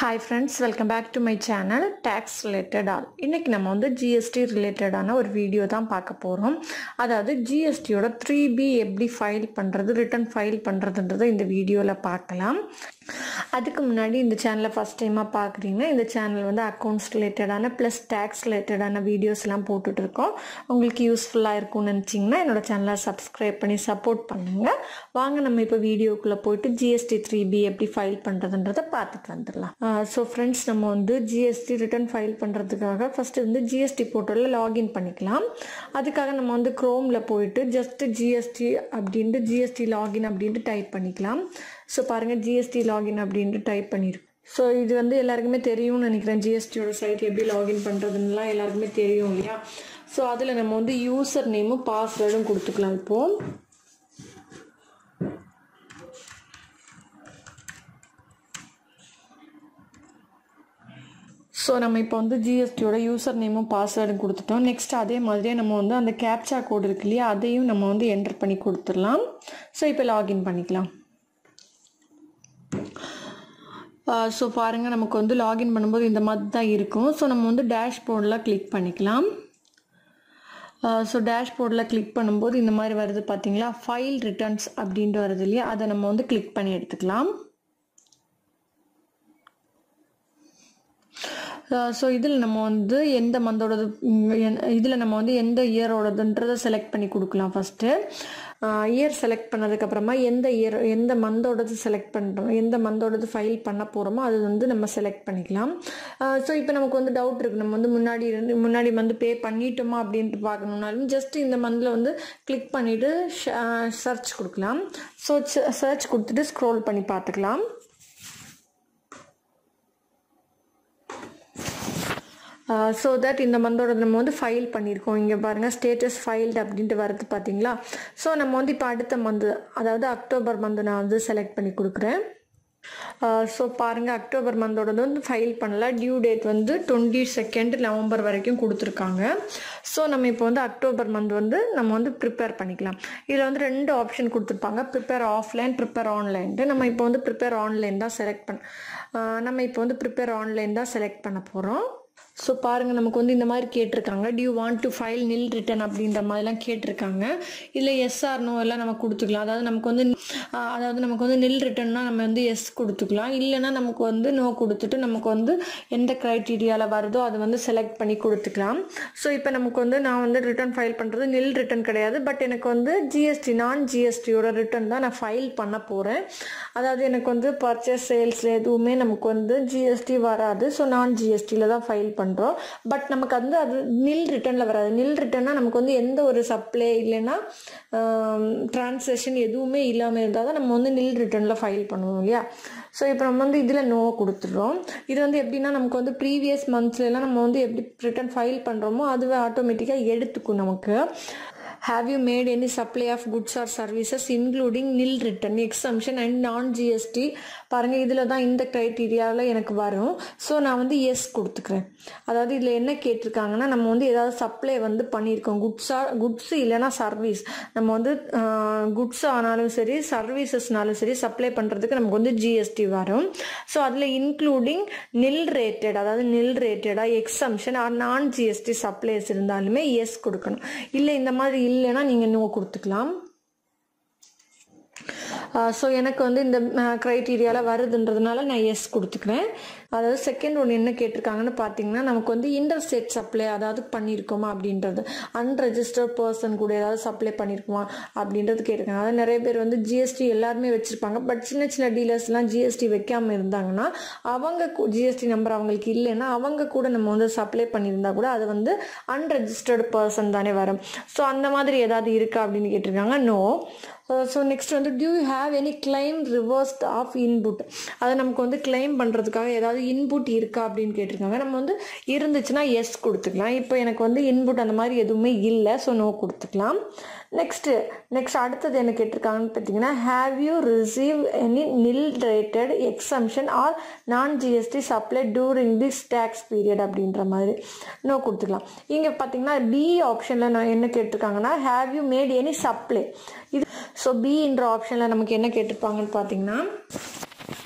hi friends welcome back to my channel tax related all இன்றைக்கி நம்ம வந்து GST ரிலேட்டடான ஒரு வீடியோ தான் பார்க்க போகிறோம் அதாவது ஜிஎஸ்டியோட த்ரீ பி எப்படி ஃபைல் பண்ணுறது ரிட்டர்ன் ஃபைல் பண்ணுறதுன்றதை இந்த வீடியோவில் பார்க்கலாம் அதுக்கு முன்னாடி இந்த சேனலை ஃபஸ்ட் டைமாக பார்க்குறீங்கன்னா இந்த சேனல் வந்து அக்கௌண்ட்ஸ் ரிலேட்டடான ப்ளஸ் டேக்ஸ் ரிலேட்டடான வீடியோஸ்லாம் போட்டுட்டு இருக்கோம் உங்களுக்கு யூஸ்ஃபுல்லாக இருக்கும்னு நினச்சிங்கன்னா என்னோட சேனலை சப்ஸ்கிரைப் பண்ணி சப்போர்ட் பண்ணுங்கள் வாங்க நம்ம இப்போ வீடியோக்குள்ளே போயிட்டு ஜிஎஸ்டி த்ரீ பி எப்படி ஃபைல் பண்ணுறதுன்றதை பார்த்துட்டு வந்துடலாம் ஸோ ஃப்ரெண்ட்ஸ் நம்ம வந்து ஜிஎஸ்டி ரிட்டர்ன் ஃபைல் பண்ணுறதுக்காக ஃபஸ்ட்டு வந்து ஜிஎஸ்டி போர்ட்டலில் லாகின் பண்ணிக்கலாம் அதுக்காக நம்ம வந்து க்ரோமில் போயிட்டு ஜஸ்ட் ஜிஎஸ்டி அப்படின்ட்டு ஜிஎஸ்டி லாகின் அப்படின்ட்டு டைப் பண்ணிக்கலாம் ஸோ பாருங்கள் ஜிஎஸ்டி லாகின் அப்படின்ட்டு டைப் பண்ணியிருக்கோம் ஸோ இது வந்து எல்லாருக்குமே தெரியும்னு நினைக்கிறேன் ஜிஎஸ்டியோட சைட் எப்படி லாகின் பண்ணுறதுன்னெலாம் எல்லாருக்குமே தெரியும் இல்லையா ஸோ அதில் நம்ம வந்து யூசர் நேமும் பாஸ்வேர்டும் கொடுத்துக்கலாம் இப்போது ஸோ நம்ம இப்போ வந்து ஜிஎஸ்டியோட யூசர் நேமும் பாஸ்வேர்டும் கொடுத்துட்டோம் நெக்ஸ்ட் அதே மாதிரியே நம்ம வந்து அந்த கேப்சா கோடு இருக்கு இல்லையா அதையும் நம்ம வந்து என்டர் பண்ணி கொடுத்துடலாம் ஸோ இப்போ லாகின் பண்ணிக்கலாம் ஸோ பாருங்கள் நமக்கு வந்து லாகின் பண்ணும்போது இந்த மாதிரி தான் இருக்கும் ஸோ நம்ம வந்து டேஷ்போர்டில் கிளிக் பண்ணிக்கலாம் ஸோ டேஷ்போர்டில் கிளிக் பண்ணும்போது இந்த மாதிரி வருது பார்த்தீங்களா ஃபைல் ரிட்டர்ன்ஸ் அப்படின்ட்டு வருது இல்லையா அதை நம்ம வந்து கிளிக் பண்ணி எடுத்துக்கலாம் ஸோ இதில் நம்ம வந்து எந்த மந்தோடது இதில் நம்ம வந்து எந்த இயரோடதுன்றதை செலக்ட் பண்ணி கொடுக்கலாம் ஃபஸ்ட்டு இயர் செலக்ட் பண்ணதுக்கப்புறமா எந்த இயர் எந்த மந்தோடது செலக்ட் பண்ணுறோம் எந்த மந்தோடது ஃபைல் பண்ண போகிறோமோ அது வந்து நம்ம செலக்ட் பண்ணிக்கலாம் ஸோ இப்போ நமக்கு வந்து டவுட் இருக்குது நம்ம வந்து முன்னாடி இருந்து முன்னாடி வந்து பே பண்ணிட்டோமா அப்படின்ட்டு பார்க்கணுன்னாலும் ஜஸ்ட் இந்த மந்தில் வந்து கிளிக் பண்ணிவிட்டு சர்ச் கொடுக்கலாம் ஸோ சர்ச் கொடுத்துட்டு ஸ்க்ரோல் பண்ணி பார்த்துக்கலாம் ஸோ தட் இந்த மந்தோட நம்ம வந்து ஃபைல் பண்ணியிருக்கோம் இங்கே பாருங்கள் ஸ்டேட்டஸ் ஃபைல்டு அப்படின்ட்டு வருது பார்த்தீங்களா ஸோ நம்ம வந்து இப்போ அடுத்த மந்த் அதாவது அக்டோபர் மந்த் நான் வந்து செலக்ட் பண்ணி கொடுக்குறேன் ஸோ பாருங்கள் அக்டோபர் மந்தோடது வந்து ஃபைல் பண்ணல டியூ டேட் வந்து டுவெண்ட்டி செகண்ட் நவம்பர் வரைக்கும் கொடுத்துருக்காங்க ஸோ நம்ம இப்போ வந்து அக்டோபர் மந்த் வந்து நம்ம வந்து ப்ரிப்பேர் பண்ணிக்கலாம் இதில் வந்து ரெண்டு ஆப்ஷன் கொடுத்துருப்பாங்க ப்ரிப்பேர் ஆஃப்லைன் ப்ரிப்பேர் ஆன்லைன்ட்டு நம்ம இப்போ வந்து ப்ரிப்பேர் ஆன்லைன் தான் செலக்ட் பண்ண நம்ம இப்போ வந்து ப்ரிப்பேர் ஆன்லைன் தான் செலக்ட் பண்ண போகிறோம் ஸோ பாருங்கள் நமக்கு வந்து இந்த மாதிரி கேட்டிருக்காங்க do you want to file nil return அப்படின்ற மாதிரிலாம் கேட்டிருக்காங்க இல்லை எஸ்ஆர் நோ எல்லாம் நம்ம கொடுத்துக்கலாம் அதாவது நமக்கு வந்து அதாவது நமக்கு வந்து நில் ரிட்டன்னா நம்ம வந்து எஸ் கொடுத்துக்கலாம் இல்லைன்னா நமக்கு வந்து நோ கொடுத்துட்டு நமக்கு வந்து எந்த க்ரைட்டீரியாவில் வருதோ அதை வந்து செலக்ட் பண்ணி கொடுத்துக்கலாம் ஸோ இப்போ நமக்கு வந்து நான் வந்து ரிட்டர்ன் ஃபைல் பண்ணுறது நில் ரிட்டன் கிடையாது பட் எனக்கு வந்து ஜிஎஸ்டி நான் ஜிஎஸ்டியோட ரிட்டன் தான் நான் ஃபைல் பண்ண போகிறேன் அதாவது எனக்கு வந்து பர்ச்சேஸ் சேல்ஸ் எதுவுமே நமக்கு வந்து ஜிஎஸ்டி வராது ஸோ நான் ஜிஎஸ்டியில் தான் ஃபைல் பண்ணுறோம் பட் நமக்கு வந்து அது நில் ரிட்டனில் வராது நில் ரிட்டன்னா நமக்கு வந்து எந்த ஒரு சப்ளை இல்லைன்னா டிரான்சேக்ஷன் எதுவுமே இல்லாமல் இருந்தால் தான் நம்ம வந்து நில் ரிட்டனில் ஃபைல் பண்ணுவோம் இல்லையா ஸோ இப்போ நம்ம வந்து இதில் நோ கொடுத்துட்றோம் இது வந்து எப்படின்னா நமக்கு வந்து ப்ரீவியஸ் மந்த்ஸ்லாம் நம்ம வந்து எப்படி ரிட்டன் ஃபைல் பண்ணுறோமோ அதுவே ஆட்டோமேட்டிக்காக எடுத்துக்கும் நமக்கு have you made any supply of goods or services including nil return exemption and non GST பாருங்கள் இதில் தான் இந்த க்ரைட்டீரியாவில் எனக்கு வரும் ஸோ நான் வந்து எஸ் கொடுத்துக்கிறேன் அதாவது இதில் என்ன கேட்டிருக்காங்கன்னா நம்ம வந்து ஏதாவது சப்ளை வந்து பண்ணியிருக்கோம் குட்ஸாக குட்ஸ் இல்லைனா சர்வீஸ் நம்ம வந்து குட்ஸ் ஆனாலும் சரி சர்வீசஸ்னாலும் சரி சப்ளை பண்ணுறதுக்கு நமக்கு வந்து ஜிஎஸ்டி வரும் ஸோ அதில் இன்க்ளூடிங் நில் ரேட்டட் அதாவது நில் ரேட்டடாக exemption or non GST supplies இருந்தாலுமே எஸ் கொடுக்கணும் இல்லை இந்த மாதிரி இல்லைன்னா நீங்கள் நோ கொடுத்துக்கலாம் ஸோ எனக்கு வந்து இந்த க்ரைட்டீரியாவில் வருதுன்றதுனால நான் எஸ் கொடுத்துக்கிறேன் அதாவது செகண்ட் ஒன்று என்ன கேட்டிருக்காங்கன்னு பார்த்தீங்கன்னா நமக்கு வந்து இன்டர்ஸ்டேட் சப்ளை அதாவது பண்ணியிருக்கோமா அப்படின்றது அன்ரெஜிஸ்டர்ட் பர்சன் கூட ஏதாவது சப்ளை பண்ணியிருக்குமா அப்படின்றது கேட்டிருக்காங்க அதாவது நிறைய பேர் வந்து ஜிஎஸ்டி எல்லாருமே வச்சுருப்பாங்க பட் சின்ன சின்ன டீலர்ஸ்லாம் ஜிஎஸ்டி வைக்காமல் இருந்தாங்கன்னா அவங்க ஜிஎஸ்டி நம்பர் அவங்களுக்கு இல்லைன்னா அவங்க கூட நம்ம வந்து சப்ளை பண்ணியிருந்தா கூட அது வந்து அன்ரெஜிஸ்டர்டு பர்சன் தானே வரும் ஸோ அந்த மாதிரி ஏதாவது இருக்கா அப்படின்னு கேட்டிருக்காங்க நோ ஸோ நெக்ஸ்ட் வந்து do you have any claim reversed of input அதை நமக்கு வந்து கிளைம் பண்ணுறதுக்காக ஏதாவது இன்புட் இருக்கா அப்படின்னு கேட்டிருக்காங்க நம்ம வந்து இருந்துச்சுன்னா எஸ் கொடுத்துக்கலாம் இப்போ எனக்கு வந்து இன்புட் அந்த மாதிரி எதுவுமே இல்லை ஸோ நோ கொடுத்துக்கலாம் நெக்ஸ்ட்டு நெக்ஸ்ட் அடுத்தது என்ன கேட்டிருக்காங்கன்னு பார்த்தீங்கன்னா have you receive any nil rated exemption or non GST supply during this tax period அப்படின்ற மாதிரி நோ கொடுத்துக்கலாம் இங்கே பார்த்தீங்கன்னா பி ஆப்ஷனில் நான் என்ன கேட்டிருக்காங்கன்னா have you made any supply இது ஸோ பின்ற ஆப்ஷனில் நமக்கு என்ன கேட்டிருப்பாங்கன்னு பார்த்தீங்கன்னா ஸோ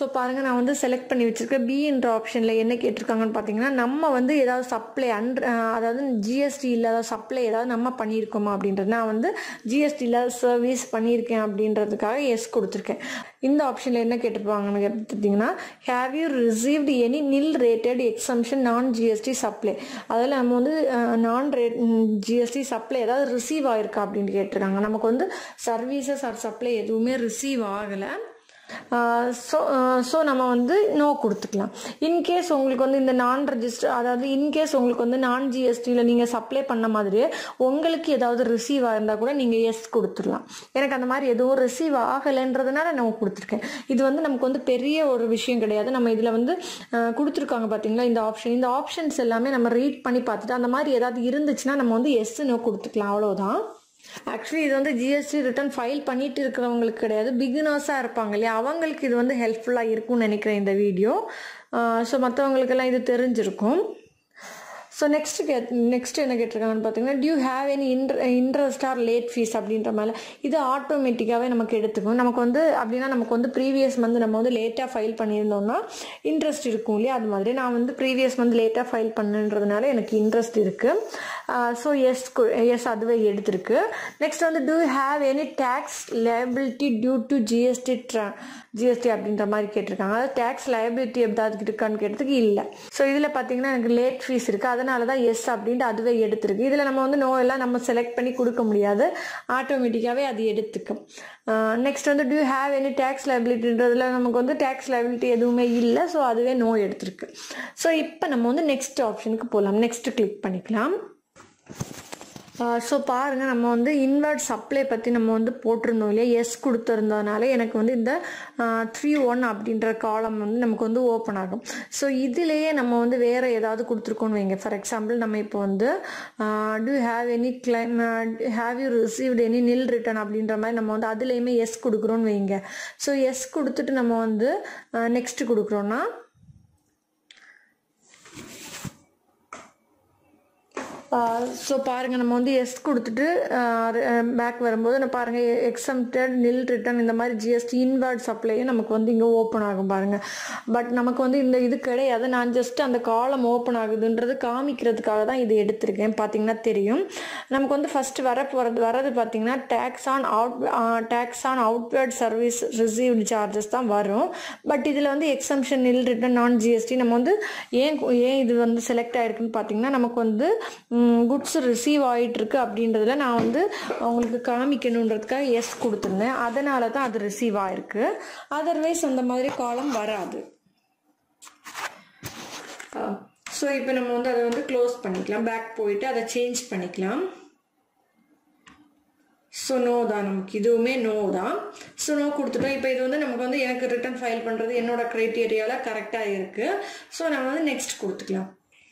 ஸோ பாருங்கள் நான் வந்து செலக்ட் பண்ணி வச்சுருக்கேன் பின்ற ஆப்ஷனில் என்ன கேட்டிருக்காங்கன்னு பார்த்தீங்கன்னா நம்ம வந்து ஏதாவது சப்ளை அன் அதாவது ஜிஎஸ்டி இல்லாத சப்ளை ஏதாவது நம்ம பண்ணியிருக்கோமா அப்படின்றது நான் வந்து ஜிஎஸ்டி இல்லாத சர்வீஸ் பண்ணியிருக்கேன் அப்படின்றதுக்காக எஸ் கொடுத்துருக்கேன் இந்த ஆப்ஷனில் என்ன கேட்டிருப்பாங்கன்னு பார்த்தீங்கன்னா have you received any nil rated exemption non GST supply அதில் நம்ம வந்து நான் ரேட் ஜிஎஸ்டி சப்ளை ஏதாவது ரிசீவ் ஆயிருக்கா அப்படின்னு கேட்டிருக்காங்க நமக்கு வந்து சர்வீசஸ் ஆர் சப்ளை எதுவுமே ரிசீவ் ஆகலை ஸோ ஸோ நம்ம வந்து நோ கொடுத்துக்கலாம் இன்கேஸ் உங்களுக்கு வந்து இந்த நான் ரெஜிஸ்டர் அதாவது இன்கேஸ் உங்களுக்கு வந்து நான் ஜிஎஸ்டியில் நீங்கள் சப்ளை பண்ண மாதிரியே உங்களுக்கு ஏதாவது ரிசீவ் ஆயிருந்தால் கூட நீங்கள் எஸ் கொடுத்துடலாம் எனக்கு அந்த மாதிரி எதுவும் ரிசீவ் ஆகலைன்றதுனால நான் கொடுத்துருக்கேன் இது வந்து நமக்கு வந்து பெரிய ஒரு விஷயம் கிடையாது நம்ம இதில் வந்து கொடுத்துருக்காங்க பார்த்தீங்களா இந்த ஆப்ஷன் இந்த ஆப்ஷன்ஸ் எல்லாமே நம்ம ரீட் பண்ணி பார்த்துட்டு அந்த மாதிரி ஏதாவது இருந்துச்சுன்னா நம்ம வந்து எஸ் நோ கொடுத்துக்கலாம் அவ்வளோதான் ஆக்சுவலி இது வந்து ஜிஎஸ்டி ரிட்டர்ன் ஃபைல் பண்ணிட்டு இருக்கிறவங்களுக்கு கிடையாது பிகினர்ஸாக இருப்பாங்க இல்லையா அவங்களுக்கு இது வந்து ஹெல்ப்ஃபுல்லாக இருக்கும்னு நினைக்கிறேன் இந்த வீடியோ ஸோ மற்றவங்களுக்கெல்லாம் இது தெரிஞ்சிருக்கும் ஸோ நெக்ஸ்ட் கே நெக்ஸ்ட் என்ன கேட்டிருக்காங்கன்னு பார்த்தீங்கன்னா do have any inter interest or late fee அப்படின்ற மாதிரி இது ஆட்டோமேட்டிக்காகவே நமக்கு எடுத்துக்கும் நமக்கு வந்து அப்படின்னா நமக்கு வந்து ப்ரீவியஸ் மந்த் நம்ம வந்து லேட்டாக ஃபைல் பண்ணியிருந்தோம்னா இன்ட்ரெஸ்ட் இருக்கும் இல்லையா அது மாதிரி நான் வந்து ப்ரீவியஸ் மந்த் லேட்டாக ஃபைல் பண்ணுன்றதுனால எனக்கு இன்ட்ரெஸ்ட் இருக்குது ஸோ எஸ் எஸ் அதுவே எடுத்திருக்கு நெக்ஸ்ட் வந்து do have any tax liability due to GST ட்ரா ஜிஎஸ்டி அப்படின்ற மாதிரி கேட்டிருக்காங்க அதாவது டேக்ஸ் லயபிலிட்டி எதாவது இருக்கான்னு கேட்டதுக்கு இல்லை ஸோ இதில் பார்த்தீங்கன்னா எனக்கு லேட் ஃபீஸ் இருக்குது அதனால தான் எஸ் அப்படின்ட்டு அதுவே எடுத்திருக்கு இதில் நம்ம வந்து நோ எல்லாம் நம்ம செலக்ட் பண்ணி கொடுக்க முடியாது ஆட்டோமேட்டிக்காகவே அது எடுத்துக்கும் நெக்ஸ்ட் வந்து டியூ ஹேவ் எனி டேக்ஸ் லைபிலிட்டின்றதுல நமக்கு வந்து டேக்ஸ் லைபிலிட்டி எதுவுமே இல்லை ஸோ அதுவே நோ எடுத்திருக்கு ஸோ இப்போ நம்ம வந்து நெக்ஸ்ட் ஆப்ஷனுக்கு போகலாம் நெக்ஸ்ட் கிளிக் பண்ணிக்கலாம் ஸோ பாருங்கள் நம்ம வந்து இன்வெர்ட் சப்ளை பற்றி நம்ம வந்து போட்டிருந்தோம் இல்லையா எஸ் கொடுத்துருந்ததுனால எனக்கு வந்து இந்த த்ரீ ஒன் அப்படின்ற காலம் வந்து நமக்கு வந்து ஓப்பன் ஆகும் ஸோ இதுலேயே நம்ம வந்து வேறு ஏதாவது கொடுத்துருக்கோன்னு வைங்க ஃபார் எக்ஸாம்பிள் நம்ம இப்போ வந்து do have any claim have you received any nil return அப்படின்ற மாதிரி நம்ம வந்து அதுலேயுமே எஸ் கொடுக்குறோன்னு வைங்க ஸோ எஸ் கொடுத்துட்டு நம்ம வந்து நெக்ஸ்ட் கொடுக்குறோன்னா ஸோ பாருங்கள் நம்ம வந்து எஸ் கொடுத்துட்டு பேக் வரும்போது நான் பாருங்கள் எக்ஸம்டட் நில் ரிட்டர்ன் இந்த மாதிரி ஜிஎஸ்டி இன்வெர்ட் சப்ளையும் நமக்கு வந்து இங்கே ஓப்பன் ஆகும் பாருங்கள் பட் நமக்கு வந்து இந்த இது கிடையாது நான் ஜஸ்ட் அந்த காலம் ஓப்பன் ஆகுதுன்றது காமிக்கிறதுக்காக தான் இது எடுத்திருக்கேன் பார்த்தீங்கன்னா தெரியும் நமக்கு வந்து ஃபஸ்ட்டு வர போகிறது வரது பார்த்தீங்கன்னா tax on out tax on outward service received charges தான் வரும் பட் இதில் வந்து எக்ஸம்ஷன் நில் ரிட்டர்ன் நான் ஜிஎஸ்டி நம்ம வந்து ஏன் ஏன் இது வந்து செலக்ட் ஆகிருக்குன்னு பார்த்தீங்கன்னா நமக்கு வந்து குட்ஸ் ரிசீவ் ஆகிட்டுருக்கு அப்படின்றதுல நான் வந்து அவங்களுக்கு காமிக்கணுன்றதுக்காக எஸ் கொடுத்துருந்தேன் அதனால தான் அது ரிசீவ் ஆகிருக்கு அதர்வைஸ் அந்த மாதிரி காலம் வராது ஸோ இப்போ நம்ம வந்து அதை வந்து க்ளோஸ் பண்ணிக்கலாம் பேக் போயிட்டு அதை சேஞ்ச் பண்ணிக்கலாம் ஸோ நோ தான் நமக்கு இதுவுமே நோ தான் ஸோ நோ கொடுத்துட்டோம் இப்போ இது வந்து நமக்கு வந்து எனக்கு ரிட்டர்ன் ஃபைல் பண்ணுறது என்னோட க்ரைட்டீரியாவில் கரெக்டாக இருக்குது ஸோ நம்ம வந்து நெக்ஸ்ட் கொடுத்துக்கலாம்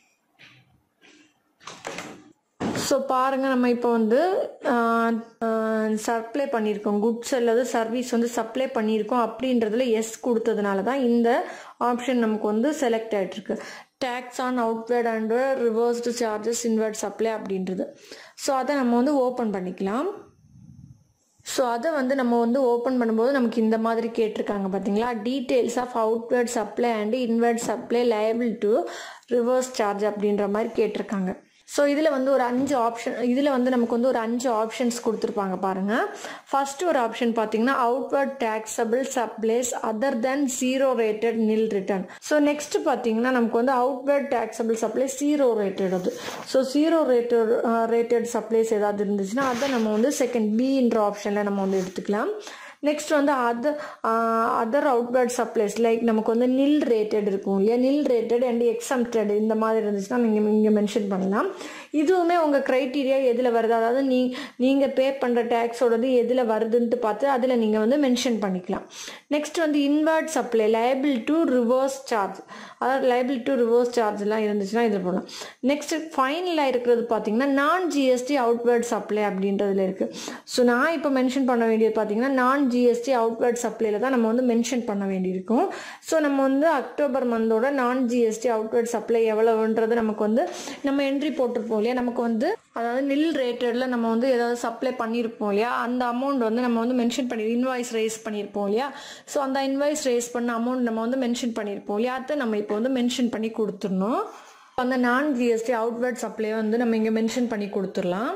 ஸோ பாருங்கள் நம்ம இப்போ வந்து சப்ளை பண்ணியிருக்கோம் குட்ஸ் அல்லது சர்வீஸ் வந்து சப்ளை பண்ணியிருக்கோம் அப்படின்றதுல எஸ் கொடுத்ததுனால தான் இந்த ஆப்ஷன் நமக்கு வந்து செலக்ட் ஆகிட்டுருக்கு tax on outward and reversed charges inward supply அப்படின்றது ஸோ அதை நம்ம வந்து ஓப்பன் பண்ணிக்கலாம் ஸோ அதை வந்து நம்ம வந்து ஓப்பன் பண்ணும்போது நமக்கு இந்த மாதிரி கேட்டிருக்காங்க பார்த்தீங்களா details of outward supply and inward supply liable to reverse charge அப்படின்ற மாதிரி கேட்டிருக்காங்க ஸோ இதில் வந்து ஒரு அஞ்சு ஆப்ஷன் இதில் வந்து நமக்கு வந்து ஒரு அஞ்சு ஆப்ஷன்ஸ் கொடுத்துருப்பாங்க பாருங்கள் ஃபர்ஸ்ட் ஒரு ஆப்ஷன் பார்த்தீங்கன்னா outward taxable supplies other than zero rated nil return so next பார்த்தீங்கன்னா நமக்கு வந்து outward taxable supply zero rated அது so zero rated rated supplies ஏதாவது இருந்துச்சுன்னா அதை நம்ம வந்து செகண்ட் பின்ற ஆப்ஷனில் நம்ம வந்து எடுத்துக்கலாம் நெக்ஸ்ட் வந்து other other outward supplies like நமக்கு வந்து நில் ரேட்டட் இருக்கும் இல்லையா நில் ரேட்டட் அண்ட் எக்ஸம்டட் இந்த மாதிரி இருந்துச்சுன்னா நீங்கள் இங்கே மென்ஷன் பண்ணலாம் இதுவுமே உங்கள் க்ரைட்டீரியா எதில் வருது அதாவது நீ நீங்கள் பே பண்ணுற டேக்ஸோடது எதில் வருதுன்ட்டு பார்த்து அதில் நீங்கள் வந்து மென்ஷன் பண்ணிக்கலாம் நெக்ஸ்ட் வந்து inward supply liable to reverse charge அதாவது லைபிள் டு ரிவர்ஸ் சார்ஜ்லாம் இருந்துச்சுன்னா இதில் போடலாம் நெக்ஸ்ட் ஃபைனலாக இருக்கிறது பார்த்தீங்கன்னா நான் ஜிஎஸ்டி அவுட்வேர்ட் சப்ளை அப்படின்றதுல இருக்குது ஸோ நான் இப்போ மென்ஷன் பண்ண வேண்டியது பார்த்தீங்கன்னா நான் ஜிஎஸ்டி அவுட்வர்ட் சப்ளைல தான் நம்ம வந்து மென்ஷன் பண்ண வேண்டியிருக்கும் ஸோ நம்ம வந்து அக்டோபர் மந்தோட நான் ஜிஎஸ்டி அவுட்வர்ட் சப்ளை எவ்வளவுன்றது நமக்கு வந்து நம்ம என்ட்ரி போட்டிருப்போம் இல்லையா நமக்கு வந்து அதாவது நில் ரேட்டட்ல நம்ம வந்து ஏதாவது சப்ளை பண்ணியிருப்போம் இல்லையா அந்த அமௌண்ட் வந்து நம்ம வந்து மென்ஷன் பண்ணி இன்வாய்ஸ் ரைஸ் பண்ணியிருப்போம் இல்லையா ஸோ அந்த இன்வாய்ஸ் ரைஸ் பண்ண அமௌண்ட் நம்ம வந்து மென்ஷன் பண்ணியிருப்போம் இல்லையா அதை நம்ம இப்போ வந்து மென்ஷன் பண்ணி கொடுத்துடணும் அந்த நான் ஜிஎஸ்டி அவுட்வர்ட் சப்ளை வந்து நம்ம இங்கே மென்ஷன் பண்ணி கொடுத்துடலாம்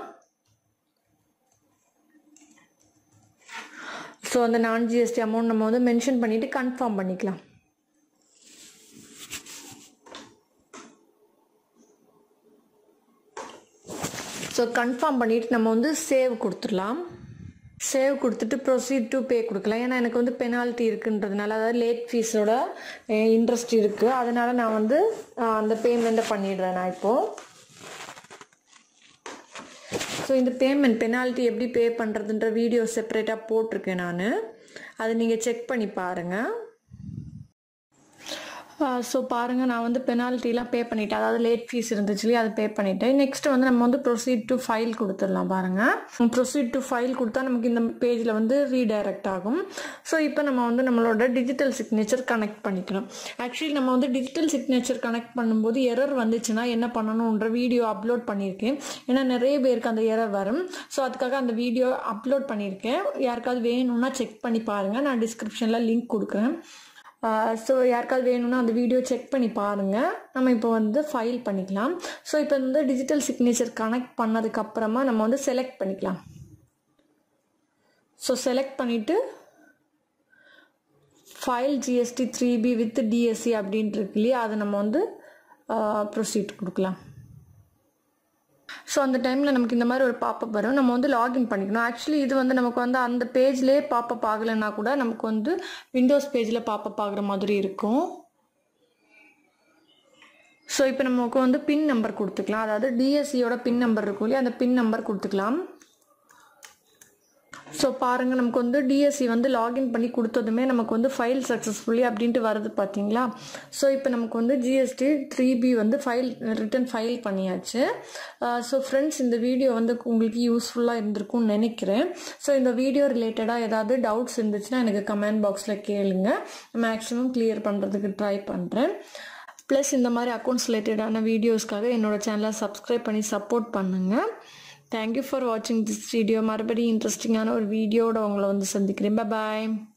ஸோ அந்த நான் ஜிஎஸ்டி அமௌண்ட் நம்ம வந்து மென்ஷன் பண்ணிவிட்டு கன்ஃபார்ம் பண்ணிக்கலாம் ஸோ கன்ஃபார்ம் பண்ணிவிட்டு நம்ம வந்து சேவ் கொடுத்துடலாம் சேவ் கொடுத்துட்டு ப்ரொசீட் டு பே கொடுக்கலாம் ஏன்னா எனக்கு வந்து பெனால்ட்டி இருக்குன்றதுனால அதாவது லேட் ஃபீஸோட இன்ட்ரெஸ்ட் இருக்குது அதனால் நான் வந்து அஹ், அந்த பேமெண்ட்டை பண்ணிடுறேன் நான் இப்போது ஸோ இந்த பேமெண்ட் பெனால்ட்டி எப்படி பே பண்ணுறதுன்ற வீடியோ செப்பரேட்டாக போட்டிருக்கேன் நான் அதை நீங்கள் செக் பண்ணி பாருங்கள் ஸோ பாருங்கள் நான் வந்து பெனால்ட்டிலாம் பே பண்ணிட்டேன் அதாவது லேட் ஃபீஸ் இருந்துச்சு இல்லையா அதை பே பண்ணிட்டேன் நெக்ஸ்ட் வந்து நம்ம வந்து ப்ரொசீட் டு ஃபைல் கொடுத்துடலாம் பாருங்கள் ப்ரொசீட் டு ஃபைல் கொடுத்தா நமக்கு இந்த பேஜில் வந்து ரீடைரக்ட் ஆகும் ஸோ இப்போ நம்ம வந்து நம்மளோட டிஜிட்டல் சிக்னேச்சர் கனெக்ட் பண்ணிக்கலாம் ஆக்சுவலி நம்ம வந்து டிஜிட்டல் சிக்னேச்சர் கனெக்ட் பண்ணும்போது எரர் வந்துச்சுன்னா என்ன பண்ணணுன்ற வீடியோ அப்லோட் பண்ணியிருக்கேன் ஏன்னா நிறைய பேருக்கு அந்த எரர் வரும் ஸோ அதுக்காக அந்த வீடியோ அப்லோட் பண்ணியிருக்கேன் யாருக்காவது வேணும்னா செக் பண்ணி பாருங்கள் நான் டிஸ்கிரிப்ஷனில் லிங்க் கொடுக்குறேன் ஸோ யாருக்காவது வேணும்னா அந்த வீடியோ செக் பண்ணி பாருங்கள் நம்ம இப்போ வந்து ஃபைல் பண்ணிக்கலாம் ஸோ இப்போ வந்து டிஜிட்டல் சிக்னேச்சர் கனெக்ட் பண்ணதுக்கப்புறமா நம்ம வந்து செலக்ட் பண்ணிக்கலாம் ஸோ செலக்ட் பண்ணிவிட்டு file GST three B with DSC அப்படின்ட்டு இருக்கு இல்லையா அதை நம்ம வந்து ப்ரொசீட் கொடுக்கலாம் ஸோ அந்த டைமில் நமக்கு இந்த மாதிரி ஒரு பாப்பப் வரும் நம்ம வந்து லாகின் பண்ணிக்கணும் ஆக்சுவலி இது வந்து நமக்கு வந்து அந்த பேஜ்லேயே பாப்பப் ஆகலைன்னா கூட நமக்கு வந்து விண்டோஸ் பேஜில் பாப்பப் ஆகுற மாதிரி இருக்கும் ஸோ இப்போ நமக்கு வந்து பின் நம்பர் கொடுத்துக்கலாம் அதாவது டிஎஸ்சியோட பின் நம்பர் இருக்கும் இல்லையா அந்த பின் நம்பர் கொடுத்துக்கலாம் ஸோ பாருங்கள் நமக்கு வந்து டிஎஸ்சி வந்து லாகின் பண்ணி கொடுத்ததுமே நமக்கு வந்து ஃபைல் சக்ஸஸ்ஃபுல்லி அப்படின்ட்டு வருது பார்த்தீங்களா ஸோ இப்போ நமக்கு வந்து ஜிஎஸ்டி த்ரீ பி வந்து ஃபைல் ரிட்டன் ஃபைல் பண்ணியாச்சு ஸோ ஃப்ரெண்ட்ஸ் இந்த வீடியோ வந்து உங்களுக்கு யூஸ்ஃபுல்லாக இருந்திருக்கும்னு நினைக்கிறேன் ஸோ இந்த வீடியோ ரிலேட்டடாக ஏதாவது டவுட்ஸ் இருந்துச்சுன்னா எனக்கு கமெண்ட் பாக்ஸில் கேளுங்க மேக்ஸிமம் கிளியர் பண்ணுறதுக்கு ட்ரை பண்ணுறேன் ப்ளஸ் இந்த மாதிரி அக்கௌண்ட்ஸ் ரிலேட்டடான வீடியோஸ்க்காக என்னோட சேனலை சப்ஸ்கிரைப் பண்ணி சப்போர்ட் பண்ணுங்கள் தேங்க்யூ ஃபார் வாட்சிங் திஸ் வீடியோ மறுபடியும் இன்ட்ரெஸ்டிங்கான ஒரு வீடியோட உங்களை வந்து சந்திக்கிறேன் பாய்